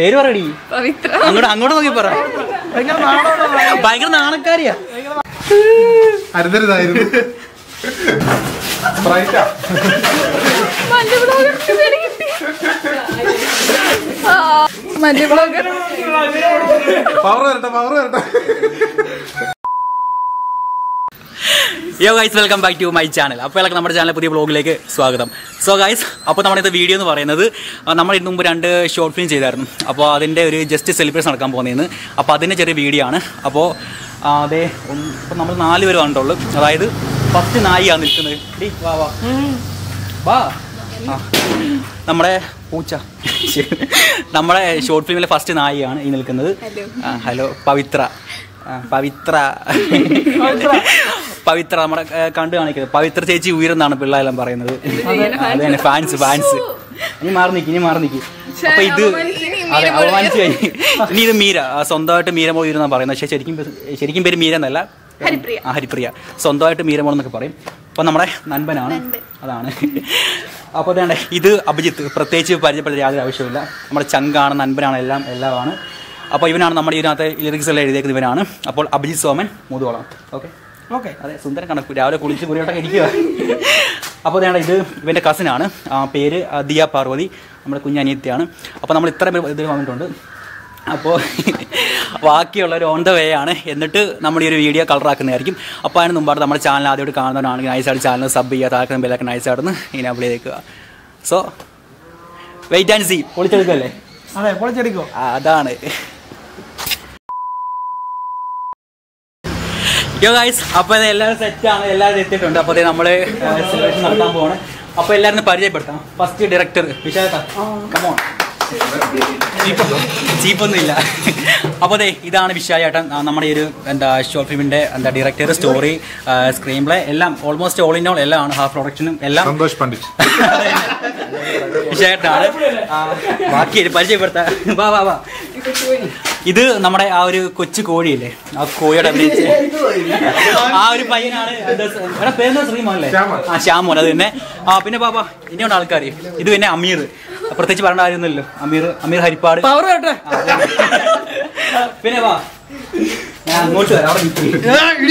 പേര് പറയടി പവിത്ര അങ്ങോട്ട് അങ്ങോട്ട് നോക്കി പറ ഭയങ്കര നാണക്കാരിയാ അരുതരുതായിരുന്നു സ്പ്രൈറ്റാ മഞ്ഞ ബ്ലോഗർ പേര് കിട്ടി ആ, മഞ്ഞ ബ്ലോഗർ പവർ വരട്ടെ പവർ വരട്ടെ yo guys welcome back to my channel അപ്പോൾ എല്ലാവർക്കും നമ്മുടെ ചാനൽ പുതിയ ബ്ലോഗിലേക്ക് സ്വാഗതം സോ ഗൈസ് അപ്പോൾ നമ്മുടെ ഇത് വീഡിയോ എന്ന് പറയുന്നത് ആ, നമ്മൾ ഇതിന് മുമ്പ് രണ്ട് ഷോർട്ട് ഫിലിം ചെയ്തായിരുന്നു അപ്പോൾ അതിൻ്റെ ഒരു ജസ്റ്റ് സെലിബ്രേഷൻ നടക്കാൻ പോകുന്നതെന്ന് അപ്പോൾ അതിൻ്റെ ചെറിയ വീഡിയോ ആണ് അപ്പോൾ ആ, അതെ ഇപ്പോൾ നമ്മൾ നാല് പേര് കണ്ടുള്ളൂ അതായത് ഫസ്റ്റ് നായിയാണ് നിൽക്കുന്നത് ഡി വാ വാ വാ ആ. നമ്മുടെ പൂച്ച നമ്മുടെ ഷോർട്ട് ഫിലിമിലെ ഫസ്റ്റ് നായിയാണ് ഈ നിൽക്കുന്നത് ആ, ഹലോ പവിത്ര ആ, പവിത്ര പവിത്ര നമ്മുടെ ഏ, കണ്ടു കാണിക്കുന്നത് പവിത്ര ചേച്ചി ഉയരെന്നാണ് പിള്ളേരെല്ലാം പറയുന്നത് അത് തന്നെ ഫാൻസ് ഫാൻസ് ഇനി മാറി നിൽക്കി ഇനി മാറി നിൽക്കി അപ്പൊ ഇത് അപമാനിച്ച് ഇനി അതെ മീര പോലെ അപമാനിച്ചു കഴിഞ്ഞു ഇനി ഇത് മീര ആ, സ്വന്തമായിട്ട് മീരമോൾ ഉയരെന്നാണ് പറയുന്നത് പക്ഷേ ശരിക്കും പേ- ശരിക്കും പേര് മീര എന്നല്ല ഹരിപ്രിയ. ആ ഹരിപ്രിയ സ്വന്തമായിട്ട് മീരമോൾ എന്നൊക്കെ പറയും അപ്പൊ നമ്മുടെ നൻപനാണ് അതാണ് അപ്പോൾ വേണ്ടേ ഇത് അഭിജിത്ത് പ്രത്യേകിച്ച് പരിചയപ്പെടുന്ന യാതൊരു ആവശ്യമില്ല നമ്മുടെ ചങ്കാണ് നൻപനാണ് എല്ലാം എല്ലാമാണ് അപ്പോൾ ഇവനാണ് നമ്മുടെ ഇതിനകത്ത് ലിറിക്സ് എല്ലാം എഴുതിയേക്കുന്നത് ഇവനാണ് അപ്പോൾ അഭിജിത്ത് സോമൻ മുതുവളം ഓക്കെ ഓക്കെ അതെ സുന്ദരൻ കണക്ക് രാവിലെ കുളിച്ച് കുറിയോട്ടൊക്കെ ഇരിക്കുക അപ്പോൾ വേണ്ട ഇത് ഇവൻ്റെ കസിനാണ് പേര് ആ, ദിയ പാർവതി നമ്മുടെ കുഞ്ഞനിയത്തിയാണ് അപ്പോൾ നമ്മൾ ഇത്ര പേര് ഇതിൽ വന്നിട്ടുണ്ട് അപ്പോൾ ബാക്കിയുള്ളവർ ഓൺ ദ വേ ആണ് എന്നിട്ട് നമ്മൾ ഈ ഒരു വീഡിയോ കളറാക്കുന്നതായിരിക്കും അപ്പോൾ അതിന് മുമ്പാണ് നമ്മുടെ ചാനൽ ആദ്യമായിട്ട് കാണുന്നവരാണെങ്കിൽ നൈസായിട്ട് ചാനൽ സബ് ചെയ്യുക താഴെ ബെല്ലൊക്കെ നൈസായിട്ടൊന്ന് ഇനാബിൾ ചെയ്തേക്കുക സോ വെയിറ്റ് ആൻഡ് സി പൊളിച്ചെടുക്കല്ലേ അതെ പൊളിച്ചെടുക്കോ ആ, അതാണ് യോ ഗൈസ് അപ്പോൾ ഇത് എല്ലാവരും സെറ്റാണ് എല്ലാവരും എത്തിയിട്ടുണ്ട് അപ്പോൾ ഇത് നമ്മൾ സെലിബ്രേഷൻ നടത്താൻ പോവാണ് അപ്പോൾ എല്ലാവരും ഒന്ന് പരിചയപ്പെടുത്താം ഫസ്റ്റ് ഡയറക്ടർ വിശാഖ കമോൺ ചീപ്പൊന്നും ഇല്ല അപ്പോൾ അതെ ഇതാണ് വിശാൽ ചേട്ടൻ ആ, നമ്മുടെ ഈ ഒരു എന്താ ഷോർട്ട് ഫിലിമിന്റെ എന്താ ഡയറക്ടർ സ്റ്റോറി സ്ക്രീൻ പ്ലേ എല്ലാം ഓൾമോസ്റ്റ് ഓൾ ഇൻ ഓൾ എല്ലാം ആണ് ഹാഫ് പ്രൊഡക്ഷനും എല്ലാം സന്തോഷ് പണ്ഡിറ്റ് വിശേഷാണ് ബാക്കി ഒരു പരിചയപ്പെടുത്താം വാ വാ വാ ഇത് നമ്മുടെ ആ ഒരു കൊച്ചു കോഴിയില്ലേ ആ കോഴിയുടെ അഭിനയിച്ച് ആ ഒരു പയ്യനാണ് എന്താ സ- എടാ പേരെന്താ ശ്രീമോൻ അല്ലേ ശ്യാമോൻ. ആ ശ്യാമോൻ അത് തന്നെ ആ പിന്നെ പാപ്പാ ഇനിയുണ്ട് ആൾക്കാർ ഇത് പിന്നെ അമീർ പ്രത്യേകിച്ച് പറയേണ്ട കാര്യമൊന്നുമില്ലല്ലോ അമീർ അമീർ ഹരിപ്പാട് പവർ കേട്ടെ പിന്നെ വാ ഞാൻ അങ്ങോട്ട് വരാം അവിടെ നിൽക്ക്.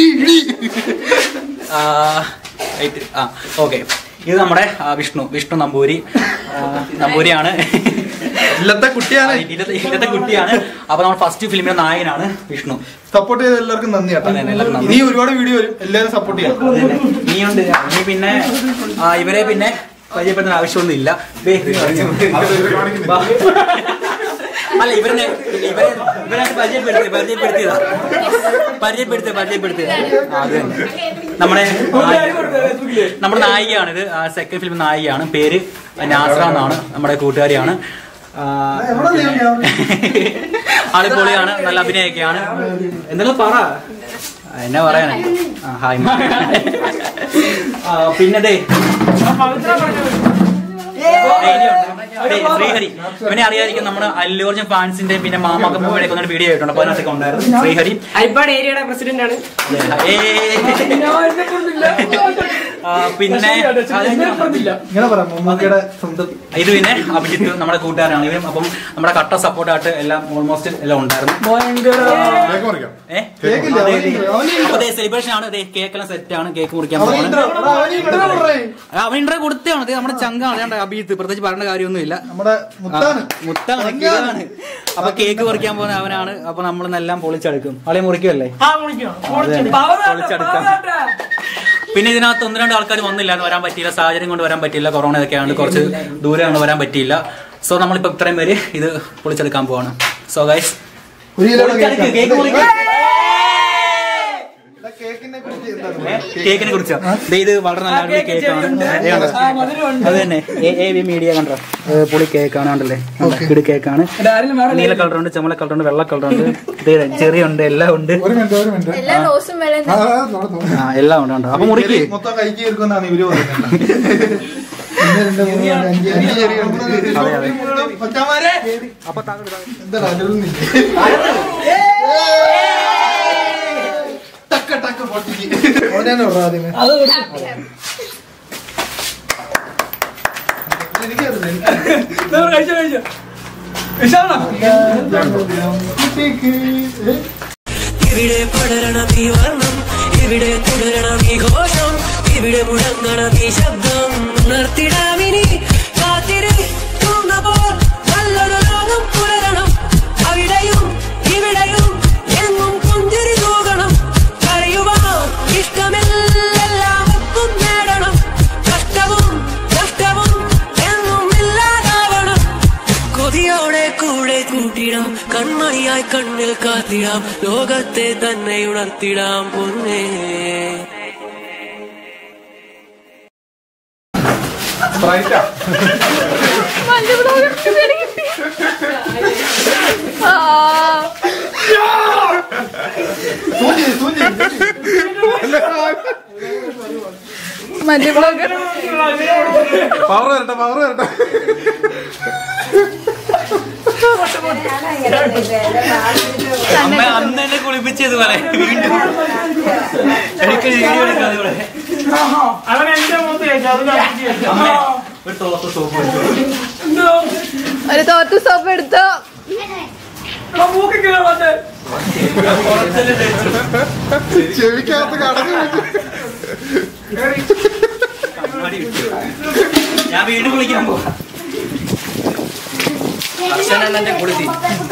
ആ, wait. ആ ഓക്കെ ഇത് നമ്മുടെ ആ, വിഷ്ണു വിഷ്ണു നമ്പൂരി ആ, നമ്പൂരിയാണ് ഇല്ലത്തെ കുട്ടിയാണ് ഇല്ലത്തെ ഇല്ലത്തെ കുട്ടിയാണ് അപ്പൊ നമ്മുടെ ഫസ്റ്റ് ഫിലിമിന്റെ നായകനാണ് വിഷ്ണു സപ്പോർട്ട് ചെയ്ത എല്ലാവർക്കും നന്ദി കേട്ടോ അതെ, എല്ലാവർക്കും നന്ദി. ഇനി ഒരുപാട് വീഡിയോ വരും എല്ലാവരും സപ്പോർട്ട് ചെയ്യാം അതന്നെ. നീയുണ്ട് നീ പിന്നെ ആ, ഇവരെ പിന്നെ പരിചയപ്പെടുന്ന ആവശ്യമൊന്നും ഇല്ല ദേ, വാ. അല്ല ഇവരെ ഇവരെ ഇവരെ പരിചയപ്പെടുത്തി പരിചയപ്പെടുത്തിയതാ പരിചയപ്പെടുത്തിയ പരിചയപ്പെടുത്തിയതാ ആ, അത് തന്നെ നമ്മുടെ നായിക- നമ്മുടെ നായികയാണിത് സെക്കൻഡ് ഫിലിം നായികയാണ് പേര് നാസ്ര എന്നാണ് നമ്മുടെ കൂട്ടുകാരിയാണ് ആ, ആള് പൊളിയാണ് നല്ല അഭിനയൊക്കെയാണ് എന്തെങ്കിലും പറ ആ, എന്നാ പറയാനാ ആ, ഹായ് ആ, പിന്നെ ദേ ദേ, ഇനിയുണ്ട്. ദേ, ശ്രീഹരി ഇവനെ അറിയാതിരിക്കും നമ്മുടെ അല്ലു അർജുൻ ഫാൻസിന്റെ പിന്നെ മാമാക്ക മൂവിയുടെ ഒക്കെ വീഡിയോ ആയിട്ടുണ്ട് അപ്പൊ അതിനകത്തൊക്കെ ഉണ്ടായിരുന്നു ശ്രീഹരി ഹരിപ്പാട് ഏരിയയുടെ പ്രസിഡന്റ് ആണ് ഏയ്. ആ, പിന്നെ ഇങ്ങനെ പറയാം മമ്മൂക്കയുടെ സ്വന്തം ഇത് പിന്നെ അഭിജിത്ത് നമ്മുടെ കൂട്ടുകാരാണ് ഇവരും അപ്പം നമ്മുടെ കട്ട സപ്പോർട്ടായിട്ട് എല്ലാം ഓൾമോസ്റ്റ് എല്ലാം ഉണ്ടായിരുന്നു കേക്ക് മുറിക്കാം ഏഹ് കേക്കില്ല, അവനില്ല, അവനില്ല. അപ്പൊ സെലിബ്രേഷൻ ആണ് കേക്ക് എല്ലാം സെറ്റ് ആണ് കേക്ക് മുറിക്കാൻ അവന് പോകണം intro, എടാ, അവന് intro പറയ്. അവൻ ഇൻട്രോ കൊടുത്തതാണ് ഇത് നമ്മുടെ ചങ്കാണ് അതാണ്ട് അഭിജിത്ത് പ്രത്യേകിച്ച് പറയേണ്ട കാര്യമൊന്നുമില്ല നമ്മുടെ മുത്താണ് മുത്താണ് കിടാണ് അപ്പൊ കേക്ക് മുറിക്കാൻ പോകുന്ന അവനാണ് അപ്പൊ നമ്മളെല്ലാം പൊളിച്ചെടുക്കും ആളെ മുറിക്കുമല്ലേ പൊളിച്ചെടുക്കാം പിന്നെ ഇതിനകത്ത് ഒന്ന് രണ്ട് ആൾക്കാർ വന്നില്ലാന്ന് വരാൻ പറ്റിയില്ല സാഹചര്യം കൊണ്ട് വരാൻ പറ്റിയില്ല കൊറോണ ഇതൊക്കെ ആയതുകൊണ്ട് കുറച്ച് ദൂരെയാണ് വരാൻ പറ്റിയില്ല സോ നമ്മളിപ്പോ ഇത്രയും പേര് ഇത് പൊളിച്ചെടുക്കാൻ പോവാണ് സോ ഗൈസ് ഒരു കിലോ കേക്ക് കേക്ക് മുറിക്കാം കേക്കിനെ കുറിച്ച് എന്താണ് കേക്കിനെ കുറിച്ച് ഇത് വളരെ നല്ല അടിപൊളി കേക്കാണ് ദേ കണ്ടോ? അത് തന്നെ എ എ വി മീഡിയ കണ്ടോ ഏ, പുളി കേക്കാണ് കണ്ടല്ലേ ഇത് കേക്കാണ് നീല കളറുണ്ട് ചുമല കളറുണ്ട് വെള്ള കളറുണ്ട് ഇത് ചെറിയ ഉണ്ട് എല്ലാം ഉണ്ട് ഒരു മിനിറ്റ് ഒരു മിനിറ്റ് എല്ലാ റോസും വെള്ളം ആ, ആ, നോടെ, നോടെ. ആ എല്ലാം ഉണ്ട് കണ്ടോ അപ്പൊ മുറിക്ക് മൊത്തം കൈക്ക് ചേർക്കുന്നാണ് ഇവര് പറയുന്നത് ഒന്ന്, രണ്ട്, മൂന്ന്, നാല്, അഞ്ച്, അഞ്ച് ചെറിയുണ്ട്. അതെ, അതെ. കൊച്ചന്മാരെ. എന്താടാ, അലറുന്നില്ലേ? ടക്ക് ടക്ക് പൊട്ടിക്ക്. അവനാണ് പറഞ്ഞത് ആദ്യമേ. എനിക്കറിയില്ല, എനിക്കറിയില്ല. ഇവിടെ പടരണം ഈ വർണ്ണം ഇവിടെ തുടരണം ഈ ഘോഷം ഇവിടെ മുഴങ്ങണം ഈ ശബ്ദം ഉണർത്തിടാമിനി കാത്തിരിക്കുന്ന പോൽ നല്ലൊരു ലോകം പുലരണം അവിടെയും ഇവിടെയും എങ്ങും പുഞ്ചിരി തൂകണം കരയുവാൻ ഇഷ്ടമില്ലെല്ലാവർക്കും നേടണം കഷ്ടവും നഷ്ടവും എങ്ങും ഇല്ലാതാവണം കൊതിയോടെ കൂടെ കൂട്ടിടാം കൺമണിയായി കണ്ണിൽ കാത്തിടാം ലോകത്തെ തന്നെ ഉണർത്തിടാം പൊന്നേ മഞ്ഞ ബ്ലോഗറിന്റെ പേര് കിട്ടി ആ മഞ്ഞ ബ്ലോഗർ പവർ വരട്ടെ പവർ വരട്ടെ അമ്മ അന്ന് എന്നെ കുളിപ്പിച്ചത് പോലെ വീണ്ടും എനിക്ക് വീഡിയോ എടുക്കാതെ ഇവിടെ അവൻ എന്റെ മുഖത്ത് കഴിച്ചു അത് കാണിച്ച് കഴിച്ചു. അമ്മ ഒരു തോർത്ത് സോപ്പ് വെച്ചു ഒരു തോർത്ത് സോപ്പ് എടുത്തോ ആ മൂക്കിൽ കീഴെ വന്ന്. ചെവിക്കകത്ത് കടന്നു കണ്ണാടി വിട്ടു. ഞാൻ വീണ്ടും കുളിക്കാൻ പോവാ കർശനം എന്നെ കുളിച്ച്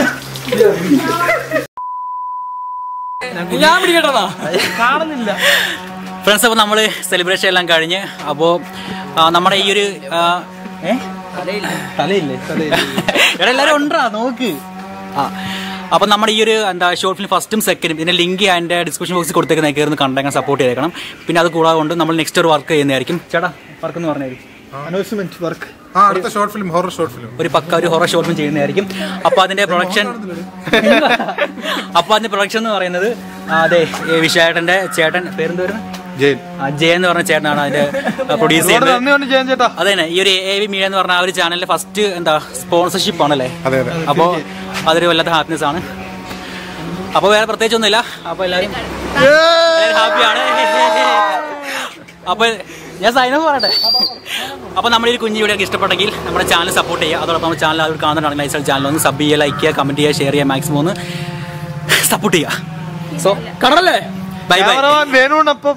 ഞാൻ പിടിക്കട്ടതാ കാണുന്നില്ല ഫ്രണ്ട്സ് അപ്പോൾ നമ്മൾ സെലിബ്രേഷൻ എല്ലാം കഴിഞ്ഞ് അപ്പോൾ നമ്മുടെ ഈ ഒരു ആ, ഏ? തലയില്ലേ എടാ എല്ലാവരും ഉണ്ടാ നോക്ക് ആ അപ്പൊ നമ്മുടെ ഈ ഒരു എന്താ ഷോർട്ട് ഫിലിം ഫസ്റ്റും സെക്കൻഡും ഇതിന്റെ ലിങ്ക് അതിന്റെ ഡിസ്ക്രിപ്ഷൻ ബോക്സിൽ കൊടുത്തേക്കുന്ന കയറുന്ന കണ്ടെങ്കിൽ സപ്പോർട്ട് ചെയ്തേക്കണം പിന്നെ അത് കൂടാതെ കൊണ്ട് നമ്മൾ നെക്സ്റ്റ് ഒരു വർക്ക് ചെയ്യുന്നതായിരിക്കും ചേട്ടാ വർക്ക് എന്ന് പറഞ്ഞാൽ അനൗൺസ്മെന്റ് വർക്ക് ആ അടുത്ത short film horror short film ഒരു പക്ക ഒരു ഹൊറർ ഷോർട്ട് ഫിലിം ചെയ്യുന്നതായിരിക്കും അപ്പൊ അതിന്റെ പ്രൊഡക്ഷൻ അപ്പൊ അതിന്റെ പ്രൊഡക്ഷൻ എന്ന് പറയുന്നത് ആ, അതെ ഈ വിശായേട്ടന്റെ ചേട്ടൻ പേരെന്ത് വരുന്നത് ജയിൽ ജയ എന്ന് പറഞ്ഞ ചേട്ടനാണ് അതിന്റെ പ്രൊഡ്യൂസ് ചെയ്യുന്നത് നന്ദിയുണ്ട് ജയൻ ചേട്ടാ അതെ തന്നെ ഈ ഒരു എ വി മീഡിയ എന്ന് പറഞ്ഞ ആ ഒരു ചാനലിലെ ഫസ്റ്റ് എന്താ സ്പോൺസർഷിപ്പ് ആണല്ലേ അതെ അതെ അപ്പോ അതൊരു വല്ലാത്ത ഹാപ്പിനെസ് ആണ് അപ്പൊ വേറെ പ്രത്യേകിച്ച് ഒന്നുമില്ല അപ്പൊ എല്ലാരും ഹാപ്പിയാണ് അപ്പൊ ഞാൻ സൈനം പറയട്ടെ അപ്പൊ നമ്മുടെ ഈ കുഞ്ഞു വീഡിയോ ഇഷ്ടപ്പെട്ടെങ്കിൽ നമ്മുടെ ചാനൽ സപ്പോർട്ട് ചെയ്യുക അതോടൊപ്പം നമ്മുടെ ചാനൽ അവർ കാണുന്നുണ്ടെങ്കിൽ നൈസൽ ചാനൽ ഒന്ന് സബ് ചെയ്യുക ലൈക്ക് ചെയ്യുക കമന്റ് ചെയ്യുക ഷെയർ ചെയ്യുക മാക്സിമം ഒന്ന് സപ്പോർട്ട് ചെയ്യുക സോ കടലല്ലേ ബൈ ബൈ വേണുവിനൊപ്പം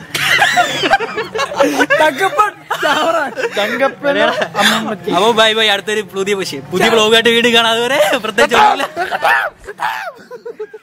തങ്കപ്പൻ തങ്കപ്പൻ അപ്പൊ ബൈ ബൈ അടുത്തൊരു പുതിയ പുതിയ ബ്ലോഗായിട്ട് വീണ്ടും കാണാം അതുവരെ പ്രത്യേകിച്ച് ഒന്നുമില്ല